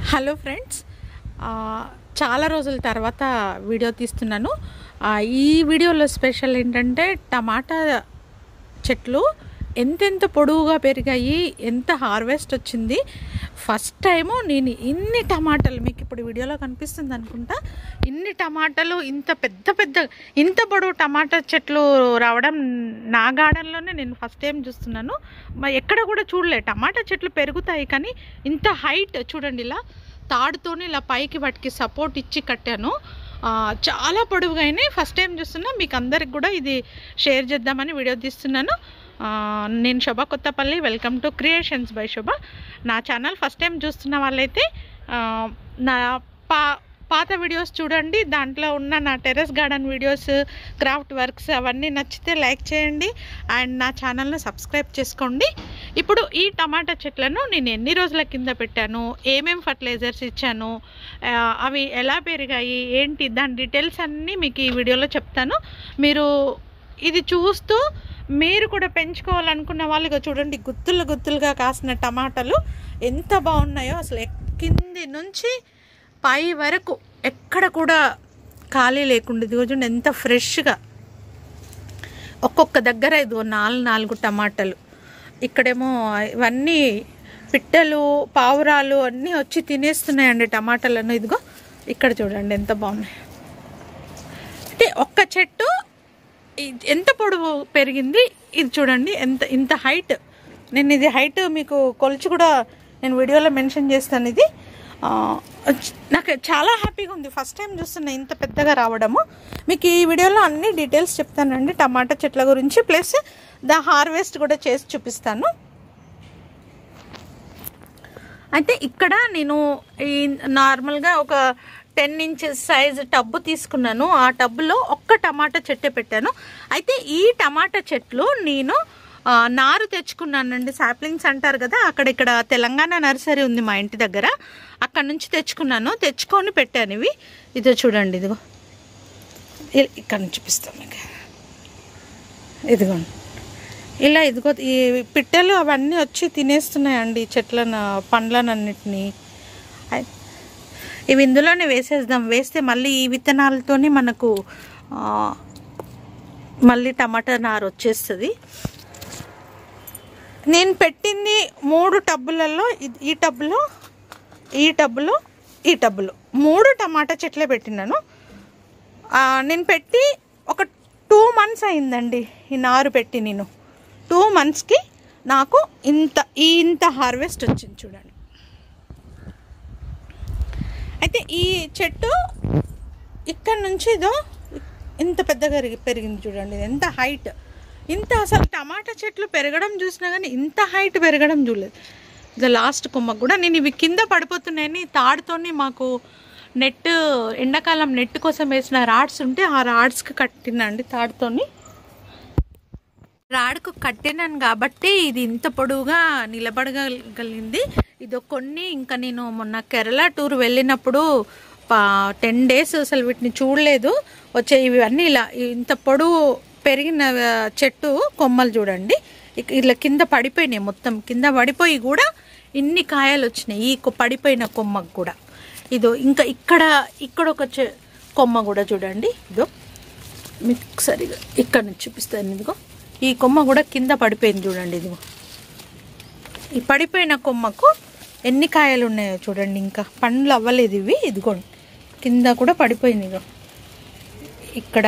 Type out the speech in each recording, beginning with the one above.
hello friends ఆ, చాలా రోజుల తర్వాత వీడియో తీస్తున్నాను ఆ, ఈ వీడియోలో స్పెషల్ ఏంటంటే టమాటా చెట్లు ఎంతెంత పొడవుగా పెరిగాయి ఎంత హార్వెస్ట్ వచ్చింది ఫస్ట్ టైము నేను ఇన్ని టమాటాలు మీకు ఇప్పుడు వీడియోలో కనిపిస్తుంది అనుకుంటా ఇన్ని టమాటాలు ఇంత పెద్ద పెద్ద ఇంత పొడవు టమాటా చెట్లు రావడం నా గార్డెన్లోనే నేను ఫస్ట్ టైం చూస్తున్నాను మ- ఎక్కడ కూడా చూడలే టమాటా చెట్లు పెరుగుతాయి కానీ ఇంత హైట్ చూడండి ఇలా తాడుతోని ఇలా పైకి వాటికి సపోర్ట్ ఇచ్చి కట్టాను ఆ, చాలా పొడవుగా అయినాయి ఫస్ట్ టైం చూస్తున్నా మీకు అందరికి కూడా ఇది షేర్ చేద్దామని వీడియో తీస్తున్నాను ఆ, నేను Shobha Kothapalli welcome to creations by Shobha నా ఛానల్ ఫస్ట్ టైం చూస్తున్న వాళ్ళైతే ఆ, నా పా పాత వీడియోస్ చూడండి దాంట్లో ఉన్న నా terrace garden videos craft works అవన్నీ నచ్చితే లైక్ చేయండి అండ్ నా ఛానల్ను సబ్స్క్రైబ్ చేసుకోండి ఇప్పుడు ఈ టమాటా చెట్లను నేను ఎన్ని రోజుల కింద పెట్టాను ఏమేం ఫర్టిలైజర్స్ ఇచ్చాను ఆ, అవి ఎలా పెరిగాయి ఏంటి దాని డీటెయిల్స్ అన్నీ మీకు ఈ వీడియోలో చెప్తాను మీరు ఇది చూస్తూ మీరు కూడా పెంచుకోవాలనుకున్న వాళ్ళు ఇగో చూడండి గుత్తులు గుత్తులుగా కాసిన టమాటాలు ఎంత బాగున్నాయో అసలు ఎక్- కింది నుంచి పై వరకు ఎక్కడ కూడా ఖాళీ లేకుండా ఇదిగో చూడండి ఎంత ఫ్రెష్గా ఒక్కొక్క దగ్గర ఇదిగో నాలుగు నాలుగు టమాటాలు ఇక్కడేమో ఇవన్నీ పిట్టలు పావురాలు అన్నీ వచ్చి తినేస్తున్నాయండి టమాటాలను ఇదిగో ఇక్కడ చూడండి ఎంత బాగున్నాయి అంటే ఒక్క చెట్టు ఇ- ఎంత పొడవు పెరిగింది ఇది చూడండి ఎంత ఇంత హైట్ నేను ఇది హైట్ మీకు కొలిచి కూడా నేను వీడియోలో మెన్షన్ చేస్తాను ఇది ఆ, నాకు చాలా హ్యాపీగా ఉంది ఫస్ట్ టైం చూస్తున్నా ఇంత పెద్దగా రావడము మీకు ఈ వీడియోలో అన్ని డీటెయిల్స్ చెప్తానండి టమాటా చెట్ల గురించి ప్లస్ ద హార్వెస్ట్ కూడా చేసి చూపిస్తాను అయితే ఇక్కడ నేను ఈ నార్మల్గా ఒక టెన్ ఇంచెస్ సైజ్ టబ్బు తీసుకున్నాను ఆ టబ్బులో ఒక్క టమాటా చెట్టే పెట్టాను అయితే ఈ టమాటా చెట్లు నేను ఆ, నారు తెచ్చుకున్నానండి సాప్లింగ్స్ అంటారు కదా అక్కడ ఇక్కడ తెలంగాణ నర్సరీ ఉంది మా ఇంటి దగ్గర అక్కడ నుంచి తెచ్చుకున్నాను తెచ్చుకొని పెట్టాను ఇవి ఇదో చూడండి ఇదిగో ఇ- ఇక్కడ నుంచి చూపిస్తాను మీకు ఇదిగోండి ఇలా ఇదిగో ఈ పిట్టలు అవన్నీ వచ్చి తినేస్తున్నాయండి ఈ చెట్లను పండ్లనన్నిటినీ అయ్- ఇవి ఇందులోనే వేసేద్దాం వేస్తే మళ్ళీ ఈ విత్తనాలతోని మనకు ఆ, మళ్ళీ టమాటా నారు వచ్చేస్తుంది నేను పెట్టింది మూడు టబ్బులలో ఇది- ఈ టబ్బులో ఈ టబ్బులో ఈ టబ్బులో మూడు టమాటా చెట్లే పెట్టినాను ఆ, నేను పెట్టి ఒక టూ మంత్స్ అయిందండి ఈ నారు పెట్టి నేను టూ మంత్స్కి నాకు ఇంత ఈ ఇంత హార్వెస్ట్ వచ్చింది చూడండి అయితే ఈ చెట్టు ఇక్కడ నుంచి ఇదో ఇంత పెద్దగా పెరిగి- పెరిగింది చూడండి ఇది ఎంత హైట్ ఇంత అసలు టమాటా చెట్లు పెరగడం చూసినా కానీ ఇంత హైట్ పెరగడం చూడలేదు ఇది లాస్ట్ కొమ్మకు కూడా నేను ఇవి కింద పడిపోతున్నాయని తాడుతోని మాకు నెట్ ఎండాకాలం నెట్ కోసం వేసిన రాడ్స్ ఉంటే ఆ రాడ్స్కి కట్టినండి తాడుతోని రాడ్కు కట్టినాను కాబట్టి ఇది ఇంత పొడవుగా నిలబడగలిగింది ఇది కొన్ని ఇంకా నేను మొన్న కేరళ టూర్ వెళ్ళినప్పుడు టెన్ డేస్ అసలు వీటిని చూడలేదు వచ్చే ఇవన్నీ ఇలా ఇంత పొడవు పెరిగిన ఆ, చెట్టు కొమ్మలు చూడండి ఇక ఇలా కింద పడిపోయినాయి మొత్తం కింద పడిపోయి కూడా ఇన్ని కాయలు వచ్చినాయి ఈ కొ- పడిపోయిన కొమ్మకు కూడా ఇదో ఇంకా ఇక్కడ ఇక్కడ ఒక చె కొమ్మ కూడా చూడండి ఇదో మీకు సరిగా ఇక్కడ నుంచి చూపిస్తాను ఇదిగో ఈ కొమ్మ కూడా కింద పడిపోయింది చూడండి ఇదిగో ఈ పడిపోయిన కొమ్మకు ఎన్ని కాయలు ఉన్నాయో చూడండి ఇంకా పండ్లు అవ్వలేదు ఇవి ఇదిగోండి కింద కూడా పడిపోయింది ఇగో ఇక్కడ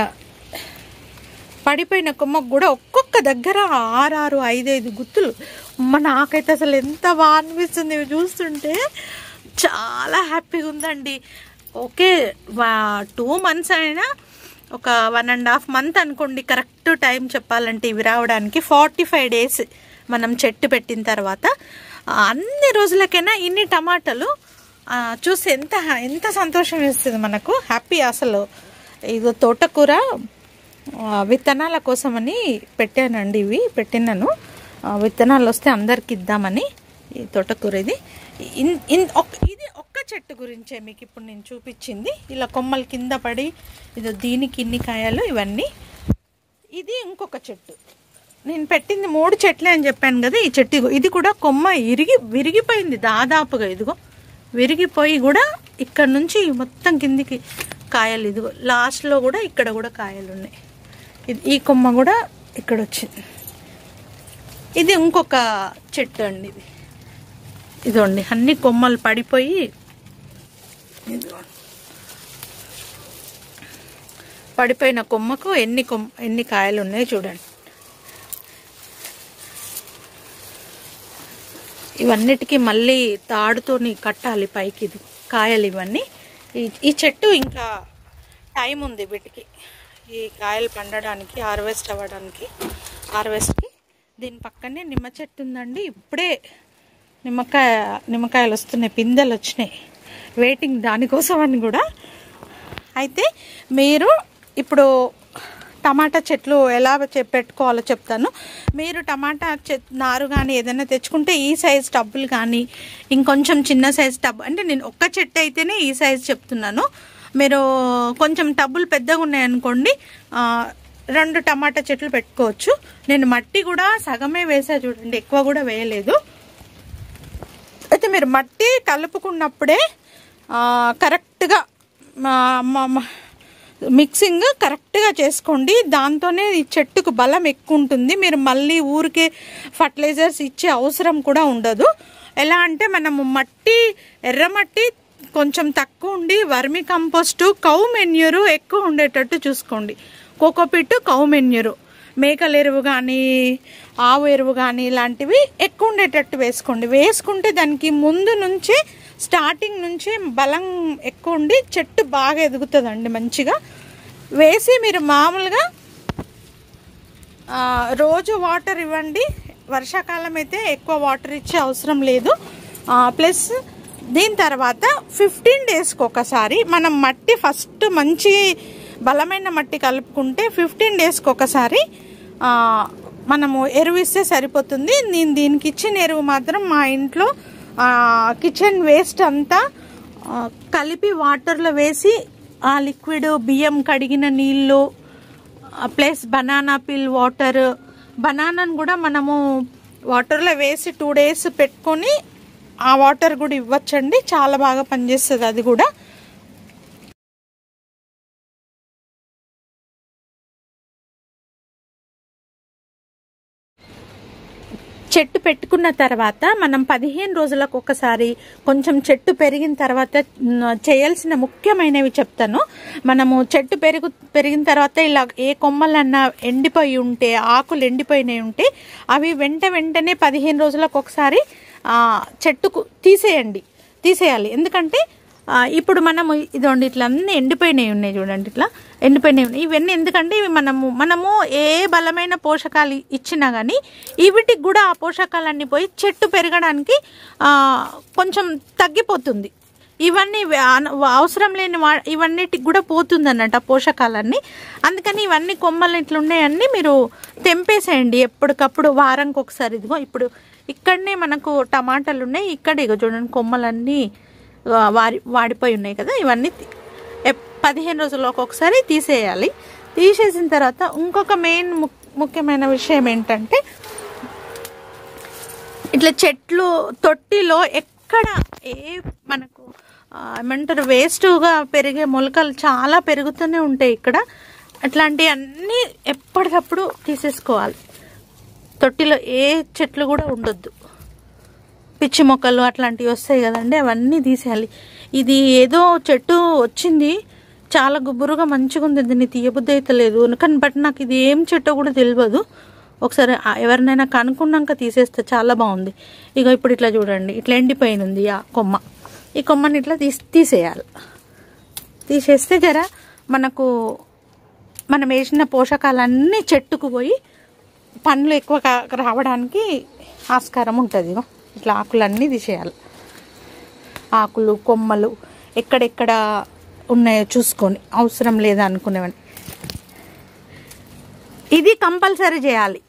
పడిపోయిన కొమ్మకు కూడా ఒక్కొక్క దగ్గర ఆరారు ఐదైదు గుత్తులు అమ్మ నాకైతే అసలు ఎంత బాగా అనిపిస్తుంది ఇవి చూస్తుంటే చాలా హ్యాపీగా ఉందండి ఓకే టూ మంత్స్ అయినా ఒక వన్ అండ్ హాఫ్ మంత్ అనుకోండి కరెక్ట్ టైం చెప్పాలంటే ఇవి రావడానికి ఫార్టీ ఫైవ్ డేస్ మనం చెట్టు పెట్టిన తర్వాత ఆ, అన్ని రోజులకైనా ఇన్ని టమాటాలు ఆ, చూసి ఎంత ఎంత సంతోషం వేస్తుంది మనకు హ్యాపీ అసలు ఇదో తోటకూర ఆ, విత్తనాల కోసమని పెట్టానండి ఇవి పెట్టినాను ఆ, విత్తనాలు వస్తే అందరికి ఇద్దామని ఈ తోటకూర ఇది ఇన్- ఇన్- ఒక్- ఇది ఒక్క చెట్టు గురించే మీకు ఇప్పుడు నేను చూపించింది ఇలా కొమ్మలు కింద పడి ఇది దీనికి ఇన్ని కాయలు ఇవన్నీ ఇది ఇంకొక చెట్టు నేను పెట్టింది మూడు చెట్లే అని చెప్పాను కదా ఈ చెట్టు ఇగో ఇది కూడా కొమ్మ ఇరిగి విరిగిపోయింది దాదాపుగా ఇదిగో విరిగిపోయి కూడా ఇక్కడ నుంచి మొత్తం కిందికి కాయలు ఇదిగో లాస్ట్లో కూడా ఇక్కడ కూడా కాయలు ఉన్నాయి ఇది ఈ కొమ్మ కూడా ఇక్కడ వచ్చింది ఇది ఇంకొక చెట్టు అండి ఇది ఇదిగోండి అన్ని కొమ్మలు పడిపోయి ఇదిగోండి పడిపోయిన కొమ్మకు ఎన్ని కొమ్మ ఎన్ని కాయలు ఉన్నాయో చూడండి ఇవన్నిటికీ మళ్ళీ తాడుతోని కట్టాలి పైకి ఇది కాయలు ఇవన్నీ ఈ- ఈ చెట్టు ఇంకా టైం ఉంది వీటికి ఈ కాయలు పండడానికి హార్వెస్ట్ అవ్వడానికి హార్వెస్ట్కి దీని పక్కనే నిమ్మ చెట్టు ఉందండి ఇప్పుడే నిమ్మకాయ నిమ్మకాయలు వస్తున్నాయి పిందెలు వచ్చినాయి వెయిటింగ్ దానికోసం అని కూడా అయితే మీరు ఇప్పుడు టమాటా చెట్లు ఎలా చె- పెట్టుకోవాలో చెప్తాను మీరు టమాటా చె నారు కానీ ఏదైనా తెచ్చుకుంటే ఈ సైజ్ టబ్బులు కానీ ఇంకొంచెం చిన్న సైజ్ టబ్ అంటే నేను ఒక్క చెట్టు అయితేనే ఈ సైజ్ చెప్తున్నాను మీరు కొంచెం టబ్బులు పెద్దగా ఉన్నాయనుకోండి ఆ, రెండు టమాటా చెట్లు పెట్టుకోవచ్చు నేను మట్టి కూడా సగమే వేసా చూడండి ఎక్కువ కూడా వేయలేదు అయితే మీరు మట్టి కలుపుకున్నప్పుడే ఆ, కరెక్ట్గా మా- మా- మా- మిక్సింగ్ కరెక్ట్గా చేసుకోండి దాంతోనే ఈ చెట్టుకు బలం ఎక్కువ ఉంటుంది మీరు మళ్ళీ ఊరికే ఫర్టిలైజర్స్ ఇచ్చే అవసరం కూడా ఉండదు ఎలా అంటే మనము మట్టి ఎర్రమట్టి కొంచెం తక్కువ ఉండి వర్మి కంపోస్టు కౌ మెన్యూరు ఎక్కువ ఉండేటట్టు చూసుకోండి కోకోపిట్ కౌ మెన్యూరు మేకల ఎరువు కానీ ఆవు ఎరువు కానీ ఇలాంటివి ఎక్కువ ఉండేటట్టు వేసుకోండి వేసుకుంటే దానికి ముందు నుంచే స్టార్టింగ్ నుంచి బలం ఎక్కువ ఉండి చెట్టు బాగా ఎదుగుతుందండి మంచిగా వేసి మీరు మామూలుగా ఆ, రోజు వాటర్ ఇవ్వండి వర్షాకాలం అయితే ఎక్కువ వాటర్ ఇచ్చే అవసరం లేదు ప్లస్ దీని తర్వాత ఫిఫ్టీన్ డేస్కి ఒకసారి మనం మట్టి ఫస్ట్ మంచి బలమైన మట్టి కలుపుకుంటే ఫిఫ్టీన్ డేస్కి ఒకసారి ఆ, మనము ఎరువు ఇస్తే సరిపోతుంది నేను దీనికి ఇచ్చిన ఎరువు మాత్రం మా ఇంట్లో కిచెన్ వేస్ట్ అంతా ఆ, కలిపి వాటర్లో వేసి ఆ లిక్విడ్ బియ్యం కడిగిన నీళ్ళు ప్లస్ బనానా పిల్ వాటర్ బనానాను కూడా మనము వాటర్లో వేసి టూ డేస్ పెట్టుకొని ఆ వాటర్ కూడా ఇవ్వచ్చండి చాలా బాగా పనిచేస్తుంది అది కూడా చెట్టు పెట్టుకున్న తర్వాత మనం పదిహేను రోజులకు ఒకసారి కొంచెం చెట్టు పెరిగిన తర్వాత మ్, చేయాల్సిన ముఖ్యమైనవి చెప్తాను మనము చెట్టు పెరుగు పెరిగిన తర్వాత ఇలా ఏ కొమ్మలన్నా ఎండిపోయి ఉంటే ఆకులు ఎండిపోయినవి ఉంటే అవి వెంట వెంటనే పదిహేను రోజులకు ఒకసారి ఆ, చెట్టుకు తీసేయండి తీసేయాలి ఎందుకంటే ఆ, ఇప్పుడు మనము ఇదిగోండి ఇట్లా అన్ని ఎండిపోయినవి ఉన్నాయి చూడండి ఇట్లా ఎండిపోయినవి ఉన్నాయి ఇవన్నీ ఎందుకంటే ఇవి మనము మనము ఏ బలమైన పోషకాలు ఇచ్చినా కానీ వీటికి కూడా ఆ పోషకాలన్నీ పోయి చెట్టు పెరగడానికి ఆ, కొంచెం తగ్గిపోతుంది ఇవన్నీ వే- అన- అవసరం లేని వా ఇవన్నిటికి కూడా పోతుంది అన్నట్టు ఆ పోషకాలన్నీ అందుకని ఇవన్నీ కొమ్మలు ఇట్లా ఉన్నాయన్నీ మీరు తెంపేసేయండి ఎప్పటికప్పుడు వారానికి ఒకసారి ఇదిగో ఇప్పుడు ఇక్కడనే మనకు టమాటాలు ఉన్నాయి ఇక్కడ ఇగో చూడండి కొమ్మలన్నీ ఆ, వారి వాడిపోయి ఉన్నాయి కదా ఇవన్నీ తీ- ఎప్- పదిహేను రోజులకు ఒకసారి తీసేయాలి తీసేసిన తర్వాత ఇంకొక మెయిన్ ముఖ్యమైన విషయం ఏంటంటే ఇట్లా చెట్లు తొట్టిలో ఎక్కడ ఏ మనకు ఆ, ఏమంటారు వేస్ట్గా పెరిగే మొలకలు చాలా పెరుగుతూనే ఉంటాయి ఇక్కడ అట్లాంటివి అన్నీ ఎప్పటికప్పుడు తీసేసుకోవాలి తొట్టిలో ఏ చెట్లు కూడా ఉండొద్దు పిచ్చి మొక్కలు అట్లాంటివి వస్తాయి కదండి అవన్నీ తీసేయాలి ఇది ఏదో చెట్టు వచ్చింది చాలా గుబురుగా మంచిగా ఉంది దీన్ని తీయబుద్ధి అయితే లేదు కానీ బట్ నాకు ఇది ఏం చెట్టో కూడా తెలియదు ఒకసారి ఆ ఎవరినైనా కనుక్కున్నాక తీసేస్తే చాలా బాగుంది ఇక ఇప్పుడు ఇట్లా చూడండి ఇట్లా ఎండిపోయింది ఆ కొమ్మ ఈ కొమ్మని ఇట్లా తీసి తీసేయాలి తీసేస్తే జర మనకు మనం వేసిన పోషకాలన్నీ చెట్టుకు పోయి పండ్లు ఎక్కువ కా- రావడానికి ఆస్కారం ఉంటుంది ఇగో ఇట్లా ఆకులన్నీ తీసేయాలి ఆకులు కొమ్మలు ఎక్కడెక్కడ ఉన్నాయో చూసుకొని అవసరం లేదా అనుకునేవని ఇది కంపల్సరీ చేయాలి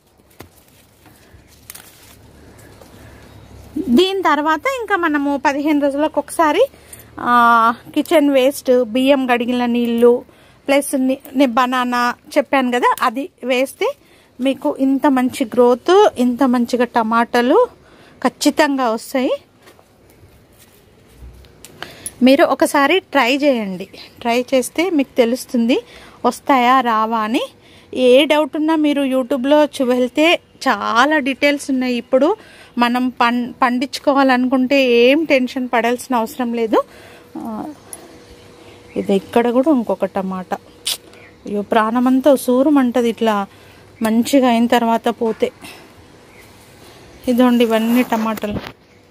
దీని తర్వాత ఇంకా మనము పదిహేను రోజులకు ఒకసారి ఆ, కిచెన్ వేస్ట్ బియ్యం గడిగిన నీళ్ళు ప్లస్ ని- ని- బనానా చెప్పాను కదా అది వేస్తే మీకు ఇంత మంచి గ్రోత్ ఇంత మంచిగా టమాటాలు ఖచ్చితంగా వస్తాయి మీరు ఒకసారి ట్రై చేయండి ట్రై చేస్తే మీకు తెలుస్తుంది వస్తాయా రావా అని ఏ డౌట్ ఉన్నా మీరు యూట్యూబ్లో చూ వెళ్తే చాలా డీటెయిల్స్ ఉన్నాయి ఇప్పుడు మనం పం పండించుకోవాలనుకుంటే ఏం టెన్షన్ పడాల్సిన అవసరం లేదు ఆ, ఇది ఇక్కడ కూడా ఇంకొక టమాటా అయ్యో ప్రాణమంతా సూరమంటది ఇట్లా మంచిగా అయిన తర్వాత పోతే ఇదండి ఇవన్నీ టమాటాలు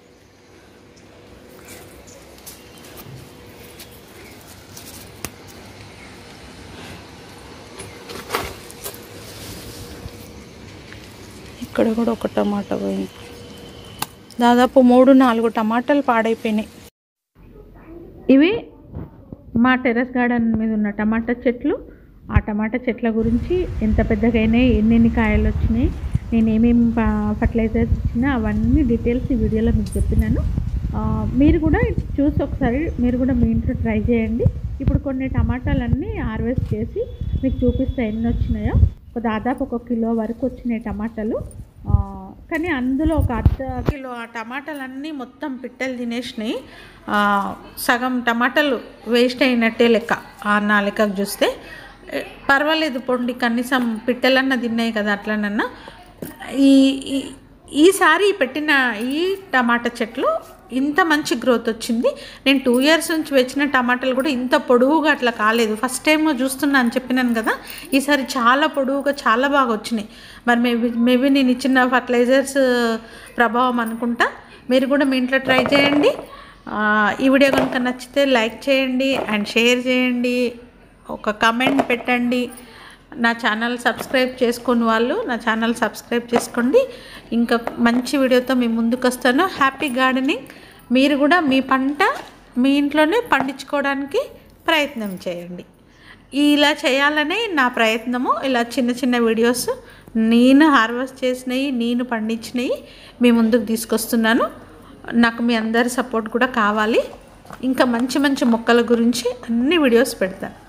ఇక్కడ కూడా ఒక టమాటా పోయింది దాదాపు మూడు నాలుగు టమాటాలు పాడైపోయినాయి ఇవి మా టెర్రస్ గార్డెన్ మీద ఉన్న టమాటా చెట్లు ఆ టమాటా చెట్ల గురించి ఎంత పెద్దగా అయినాయి ఎన్నెన్ని కాయలు వచ్చినాయి నేను ఏమేమి ఫర్టిలైజర్స్ ఇచ్చినా అవన్నీ డీటెయిల్స్ ఈ వీడియోలో మీకు చెప్పినాను ఆ, మీరు కూడా చూసి ఒకసారి మీరు కూడా మీ ఇంట్లో ట్రై చేయండి ఇప్పుడు కొన్ని టమాటాలన్నీ హార్వెస్ట్ చేసి మీకు చూపిస్తే ఎన్ని వచ్చినాయో ఒక దాదాపు ఒక కిలో వరకు వచ్చినాయి టమాటాలు ఆ, కానీ అందులో ఒక అర్ధ కిలో ఆ టమాటాలన్నీ మొత్తం పిట్టలు తినేసినాయి ఆ, సగం టమాటాలు వేస్ట్ అయినట్టే లెక్క ఆ నా లెక్కకు చూస్తే ఏ, పర్వాలేదు పొండి కనీసం పిట్టలన్నా తిన్నాయి కదా అట్లనన్నా ఈ ఈ- ఈసారి పెట్టిన ఈ టమాటా చెట్లు ఇంత మంచి గ్రోత్ వచ్చింది నేను టూ ఇయర్స్ నుంచి వచ్చిన టమాటాలు కూడా ఇంత పొడవుగా అట్లా కాలేదు ఫస్ట్ టైం చూస్తున్నా అని చెప్పినాను కదా ఈసారి చాలా పొడవుగా చాలా బాగా వచ్చినాయి మరి మేబీ మేబీ నేను ఇచ్చిన ఫర్టిలైజర్స్ ప్రభావం అనుకుంటా మీరు కూడా మీ ఇంట్లో ట్రై చేయండి ఆ, ఈ వీడియో కనుక నచ్చితే లైక్ చేయండి అండ్ షేర్ చేయండి ఒక కమెంట్ పెట్టండి నా ఛానల్ సబ్స్క్రైబ్ చేసుకుని వాళ్ళు నా ఛానల్ సబ్స్క్రైబ్ చేసుకోండి ఇంకా మంచి వీడియోతో మీ ముందుకు వస్తాను హ్యాపీ గార్డెనింగ్ మీరు కూడా మీ పంట మీ ఇంట్లోనే పండించుకోవడానికి ప్రయత్నం చేయండి ఇలా చేయాలనే నా ప్రయత్నము ఇలా చిన్న చిన్న వీడియోస్ నేను హార్వెస్ట్ చేసినవి నేను పండించినవి మీ ముందుకు తీసుకొస్తున్నాను నాకు మీ అందరి సపోర్ట్ కూడా కావాలి ఇంకా మంచి మంచి మొక్కల గురించి అన్ని వీడియోస్ పెడతాను